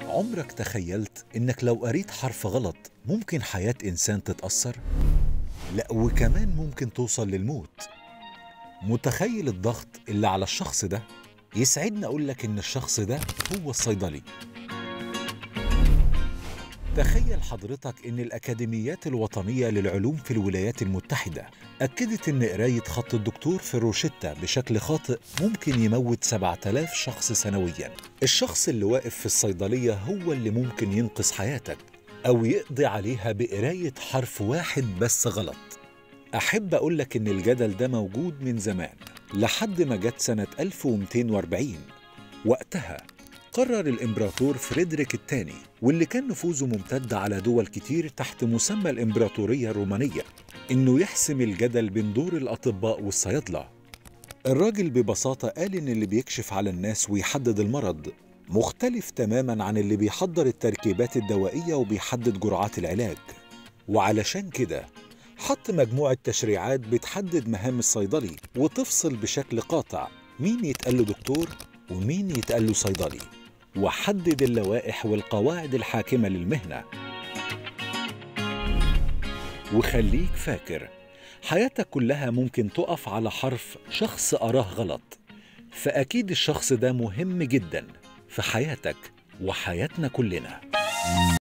عمرك تخيلت إنك لو قريت حرف غلط ممكن حياة إنسان تتأثر؟ لا وكمان ممكن توصل للموت متخيل الضغط اللي على الشخص ده؟ يسعدني أقول لك إن الشخص ده هو الصيدلي تخيل حضرتك إن الأكاديميات الوطنية للعلوم في الولايات المتحدة أكدت إن قراية خط الدكتور في الروشتة بشكل خاطئ ممكن يموت 7000 شخص سنوياً الشخص اللي واقف في الصيدلية هو اللي ممكن ينقذ حياتك أو يقضي عليها بقراية حرف واحد بس غلط أحب أقول لك إن الجدل ده موجود من زمان لحد ما جت سنة 1240 وقتها قرر الإمبراطور فريدريك الثاني واللي كان نفوذه ممتد على دول كتير تحت مسمى الإمبراطورية الرومانية إنه يحسم الجدل بين دور الأطباء والصيادلة الراجل ببساطة قال إن اللي بيكشف على الناس ويحدد المرض مختلف تماما عن اللي بيحضر التركيبات الدوائية وبيحدد جرعات العلاج وعلشان كده حط مجموعة تشريعات بتحدد مهام الصيدلي وتفصل بشكل قاطع مين يتقال له دكتور ومين يتقال له صيدلي وحدد اللوائح والقواعد الحاكمة للمهنة وخليك فاكر حياتك كلها ممكن تقف على حرف شخص أراه غلط فأكيد الشخص ده مهم جدا في حياتك وحياتنا كلنا